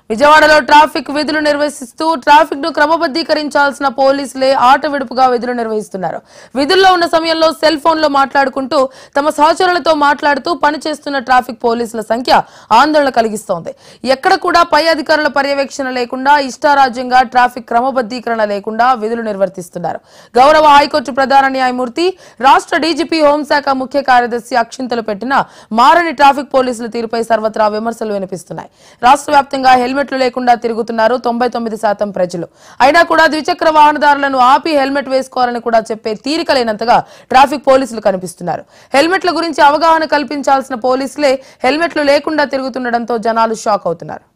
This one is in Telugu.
విజయవాడలో ట్రాఫిక్ విధులు నిర్వహిస్తూ ట్రాఫిక్ ను క్రమబద్ధీకరించాల్సిన పోలీసులే ఆట విడుపుగా విధులు నిర్వహిస్తున్నారు విధుల్లో ఉన్న సమయంలో సెల్ ఫోన్ లో మాట్లాడుకుంటూ తమ సహచరులతో మాట్లాడుతూ పనిచేస్తున్న ట్రాఫిక్ పోలీసుల సంఖ్య ఆందోళన కలిగిస్తోంది ఎక్కడ కూడా పై అధికారుల పర్యవేక్షణ లేకుండా ఇష్టారాజ్యంగా ట్రాఫిక్ క్రమబద్ధీకరణ లేకుండా విధులు నిర్వర్తిస్తున్నారు గౌరవ హైకోర్టు ప్రధాన న్యాయమూర్తి రాష్ట్ర డీజీపీ హోంశాఖ ముఖ్య కార్యదర్శి అక్షింతలు పెట్టిన మారని ట్రాఫిక్ పోలీసుల తీరుపై సర్వత్రా విమర్శలు వినిపిస్తున్నాయి రాష్ట్ర వ్యాప్తంగా హెల్మెట్లు లేకుండా తిరుగుతున్నారు తొంభై తొమ్మిది శాతం ప్రజలు అయినా కూడా ద్విచక్ర వాహనదారులను ఆపి హెల్మెట్ వేసుకోవాలని కూడా చెప్పే తీరిక లేనంతగా ట్రాఫిక్ పోలీసులు కనిపిస్తున్నారు హెల్మెట్ల గురించి అవగాహన కల్పించాల్సిన పోలీసులే హెల్మెట్లు లేకుండా తిరుగుతుండటంతో జనాలు షాక్ అవుతున్నారు